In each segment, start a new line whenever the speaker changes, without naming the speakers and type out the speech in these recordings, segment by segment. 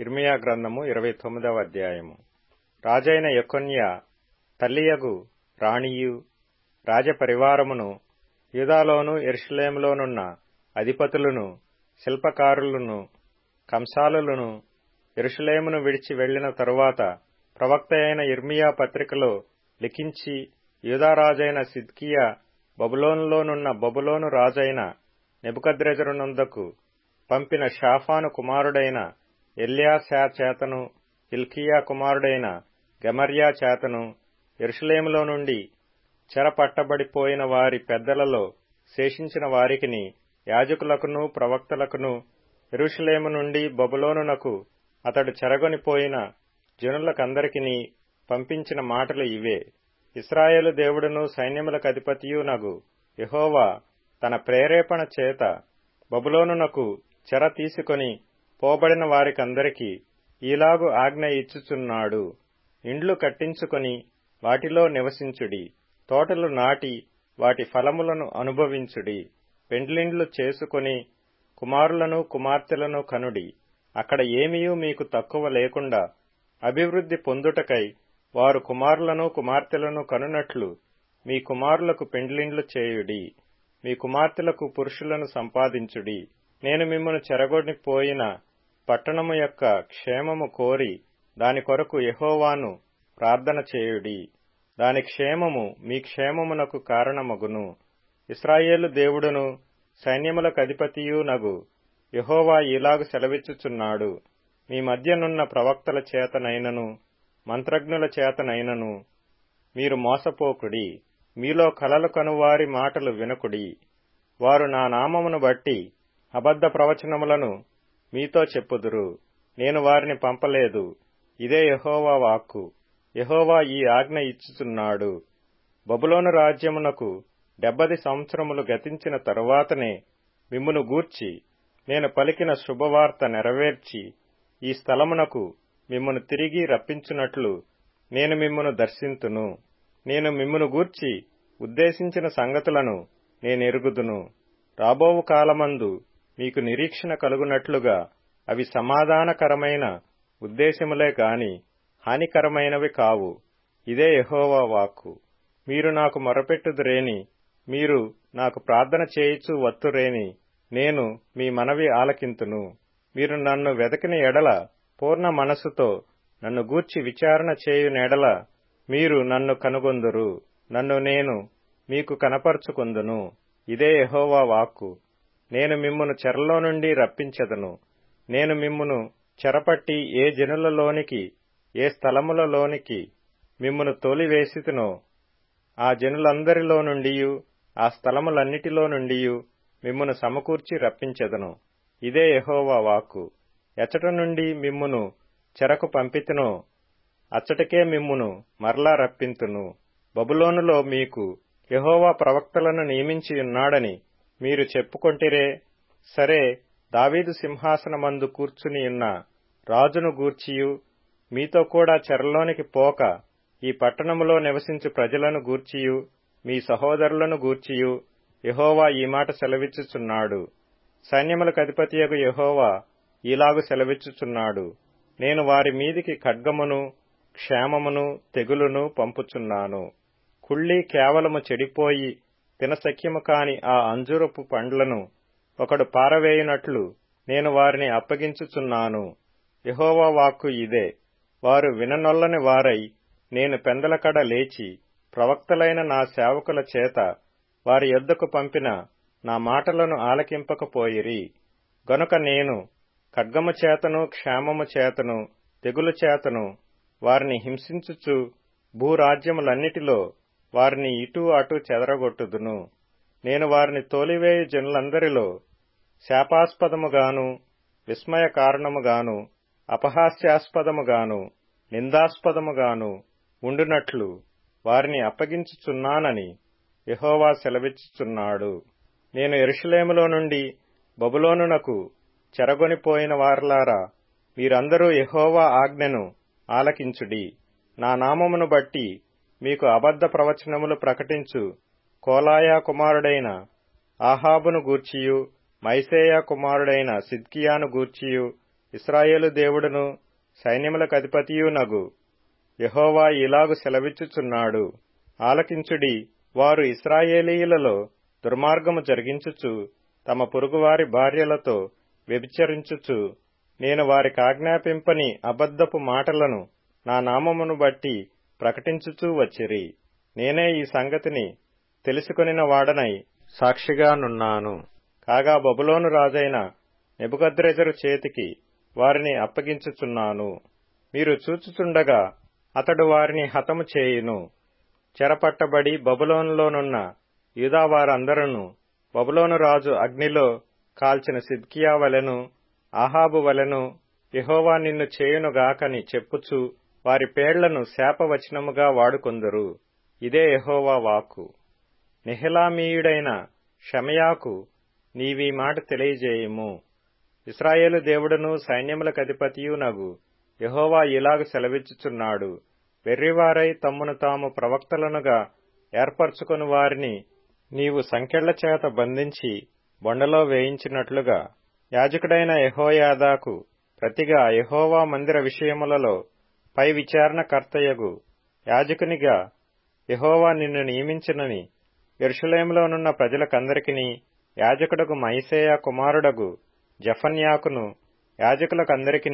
ఇర్మియా గ్రంథము ఇరవై తొమ్మిదవ అధ్యాయము రాజైన యొకొన్య తల్లియగు రాణియు రాజపరివారమును యూదాలోను ఎరుషలేములోనున్న అధిపతులను శిల్పకారులను కంసాలులను ఎరుషలేమును విడిచి వెళ్లిన తరువాత ప్రవక్త అయిన ఇర్మియా పత్రికలో లిఖించి యూదారాజైన సిద్కియా బబులోనులోనున్న బబులోను రాజైన నెబుకద్రెజరునందకు పంపిన షాఫాను కుమారుడైన ఎల్యాశా చేతను హిల్కియా కుమారుడైన గమర్యా చేతను ఎరుషలేములో నుండి చెరపట్టబడిపోయిన వారి పెద్దలలో శేషించిన వారికిని యాజకులకును ప్రవక్తలకును ఎరుషలేము నుండి బబులోనునకు అతడు చెరగొనిపోయిన జనులకందరికిని పంపించిన మాటలు ఇవే ఇస్రాయేలు దేవుడును సైన్యములకు అధిపతియునగు యహోవా తన ప్రేరేపణ చేత బబులోనునకు చెర తీసుకొని పోబడిన వారికందరికీ ఈలాగు ఆజ్ఞ ఇచ్చుచున్నాడు ఇండ్లు కట్టించుకొని వాటిలో నివసించుడి తోటలు నాటి వాటి ఫలములను అనుభవించుడి పెండ్లిండ్లు చేసుకొని కుమారులను కుమార్తెలను కనుడి అక్కడ ఏమీయూ మీకు తక్కువ లేకుండా అభివృద్ధి పొందుటకై వారు కుమారులను కుమార్తెలను కనునట్లు మీ కుమారులకు పెండ్లిండ్లు చేయుడి మీ కుమార్తెలకు పురుషులను సంపాదించుడి నేను మిమ్మను చెరగొనిపోయిన పట్టణము యొక్క క్షేమము కోరి దాని కొరకు యహోవాను ప్రార్థన చేయుడి దాని క్షేమము మీ క్షేమమునకు కారణమగును ఇస్రాయేలు దేవుడును సైన్యములకు అధిపతియు నగు యహోవా ఇలాగు సెలవిచ్చుచున్నాడు మీ మధ్యనున్న ప్రవక్తల చేతనైనను మంత్రజ్ఞుల చేతనైనను మీరు మోసపోకుడి మీలో కలలు కనువారి మాటలు వినకుడి వారు నా నామమును బట్టి అబద్ధ ప్రవచనములను మీతో చెప్పుదురు నేను వారిని పంపలేదు ఇదే యహోవా వాక్కు యహోవా ఈ ఆజ్ఞ ఇచ్చుచున్నాడు బబులోను రాజ్యమునకు డెబ్బది సంవత్సరములు గతించిన తరువాతనే మిమ్మును గూర్చి నేను పలికిన శుభవార్త నెరవేర్చి ఈ స్థలమునకు మిమ్మను తిరిగి రప్పించున్నట్లు నేను మిమ్మను దర్శింతును నేను మిమ్మును గూర్చి ఉద్దేశించిన సంగతులను నేనెరుగుదును రాబోవు కాలమందు మీకు నిరీక్షణ కలుగునట్లుగా అవి సమాధానకరమైన ఉద్దేశములే గాని హానికరమైనవి కావు ఇదే యహోవా వాక్కు మీరు నాకు మొరపెట్టుదురేని మీరు నాకు ప్రార్థన చేయిచు వత్తురేని నేను మీ మనవి ఆలకింతును మీరు నన్ను వెదకిన ఎడల పూర్ణ మనస్సుతో నన్ను గూర్చి విచారణ చేయునెడల మీరు నన్ను కనుగొందురు నన్ను నేను మీకు కనపరుచుకొందును ఇదే యహోవా వాక్కు నేను మిమ్మును చెరలో నుండి రప్పించదను నేను మిమ్మును చెరపట్టి ఏ జనులలోనికి ఏ స్థలములలోనికి మిమ్మును తోలివేసితునో ఆ జనులందరిలో నుండియు ఆ స్థలములన్నిటిలో నుండియు మిమ్మును సమకూర్చి రప్పించెదను ఇదే యహోవా వాక్కు ఎచ్చట నుండి మిమ్మును చెరకు పంపితునో అచ్చటికే మిమ్మును మరలా రప్పింతును బబులోనులో మీకు యహోవా ప్రవక్తలను నియమించి ఉన్నాడని మీరు చెప్పుకొంటిరే సరే దావీదు సింహాసనమందు కూర్చునియున్న రాజును గూర్చియు మీతో కూడా చెరలోనికి పోక ఈ పట్టణములో నివసించు ప్రజలను గూర్చియు మీ సహోదరులను గూర్చియు యహోవా ఈ మాట సెలవిచ్చుచున్నాడు సైన్యములకు అధిపతియగు యహోవా ఈలాగు సెలవిచ్చుచున్నాడు నేను వారి మీదికి ఖడ్గమును క్షేమమును తెగులును పంపుచున్నాను కుళ్ళి కేవలము చెడిపోయి తినసఖ్యము కాని ఆ అంజురపు పండ్లను ఒకడు పారవేయునట్లు నేను వారిని అప్పగించుచున్నాను యహోవా వాక్కు ఇదే వారు విననొల్లని వారై నేను పెందలకడ లేచి ప్రవక్తలైన నా సేవకుల చేత వారి యొద్దకు పంపిన నా మాటలను ఆలకింపకపోయిరి గనుక నేను ఖడ్గము చేతను క్షేమము చేతను తెగులు చేతను వారిని హింసించుచు భూరాజ్యములన్నిటిలో వారిని ఇటూ అటు చెదరగొట్టుదును నేను వారిని తోలివేయు జనులందరిలో శాపాస్పదముగాను విస్మయ కారణముగాను అపహాస్యాస్పదముగాను నిందాస్పదముగాను ఉండునట్లు వారిని అప్పగించుచున్నానని యహోవా సెలవిచ్చుచున్నాడు నేను ఎరుషలేములో నుండి బబులోనునకు చెరగొనిపోయిన వారలారా మీరందరూ యహోవా ఆజ్ఞను ఆలకించుడి నా నామమును బట్టి మీకు అబద్ధ ప్రవచనములు ప్రకటించు కోలాయా కుమారుడైన ఆహాబును గూర్చియు మైసేయా కుమారుడైన సిద్కియాను గూర్చియు ఇస్రాయేలు దేవుడును సైన్యములకు అధిపతియునగు యహోవా ఇలాగు సెలవిచ్చుచున్నాడు ఆలకించుడి వారు ఇస్రాయేలీయులలో దుర్మార్గము జరిగించుచు తమ పొరుగువారి భార్యలతో వ్యభిచరించుచు నేను వారికి ఆజ్ఞాపింపని అబద్ధపు మాటలను నా నామమును బట్టి ప్రకటించుచూ వచ్చిరి నేనే ఈ సంగతిని తెలుసుకొనిన వాడనై సాక్షిగానున్నాను కాగా బబులోను రాజైన నెబుకద్రెజరు చేతికి వారిని అప్పగించుచున్నాను మీరు చూచుచుండగా అతడు వారిని హతము చేయును చెరపట్టబడి బబులోనులోనున్న యూదావారందరూ బబులోను రాజు అగ్నిలో కాల్చిన సిద్కియా వలెను ఆహాబు వలెను యహోవా నిన్ను చేయునుగాకని చెప్పుచు వారి పేళ్లను శాపవచనముగా వాడుకొందురు ఇదే యహోవా వాక్కు నిహలామీయుడైన షమయాకు నీవీ మాట తెలియజేయము ఇస్రాయేలు దేవుడును సైన్యములకు అధిపతియునగు యహోవా ఇలాగు సెలవిచ్చుచున్నాడు వెర్రివారై తమ్మును తాము ప్రవక్తలనుగా ఏర్పరచుకుని వారిని నీవు సంకెళ్ల చేత బంధించి బొండలో వేయించినట్లుగా యాజకుడైన యహోయాదాకు ప్రతిగా యహోవా మందిర విషయములలో పై విచారణకర్తయగు యాజకునిగా యహోవా నిన్ను నియమించినని ఎరుషులేములోనున్న ప్రజలకందరికీ యాజకుడకు మైసేయ కుమారుడగు జఫన్యాకును యాజకులకందరికీ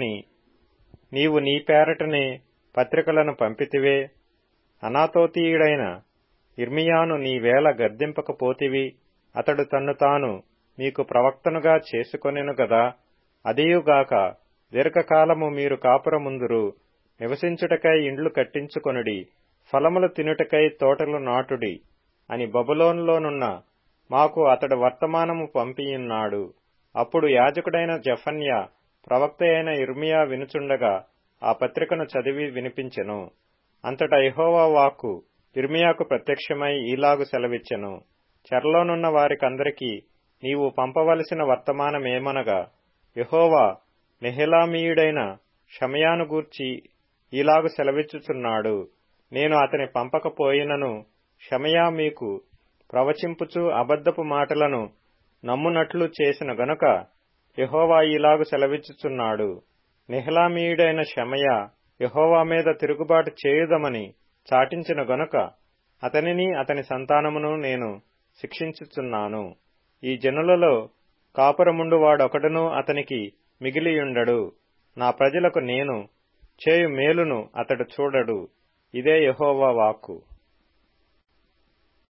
నీవు నీ పేరటనే పత్రికలను పంపితివే అనాతోతీయుడైన ఇర్మియాను నీవేళ గర్దింపకపోతివి అతడు తన్ను తాను మీకు ప్రవక్తనుగా చేసుకొనెను గదా అదియుగాక దీర్ఘకాలము మీరు కాపురముందురు నివసించుటకై ఇండ్లు కట్టించుకొనుడి ఫలములు తినుటకై తోటలు నాటుడి అని బబులోనులోనున్న మాకు అతడు వర్తమానము పంపియున్నాడు అప్పుడు యాజకుడైన జఫన్య ప్రవక్త అయిన ఇర్మియా వినుచుండగా ఆ పత్రికను చదివి వినిపించెను అంతట యహోవా వాక్కు ఇర్మియాకు ప్రత్యక్షమై ఈలాగు సెలవిచ్చెను చెరలోనున్న వారికందరికీ నీవు పంపవలసిన వర్తమానమేమనగా యహోవా నెహెలామీయుడైన షమయాను గూర్చి ఈలాగు సెలవిచ్చుచున్నాడు నేను అతని పంపకపోయినను షమయా మీకు ప్రవచింపుచు అబద్ధపు మాటలను నమ్మునట్లు చేసిన గనుక యహోవా ఇలాగు సెలవిచ్చుచున్నాడు నిహలామీయుడైన షమయ యహోవా మీద తిరుగుబాటు చేయుదమని చాటించిన గనుక అతనిని అతని సంతానమును నేను శిక్షించుచున్నాను ఈ జనులలో కాపురముండు వాడొకడును అతనికి మిగిలియుండడు నా ప్రజలకు నేను చేయు మేలును అతడు చూడడు ఇదే యహోవా వాక్కు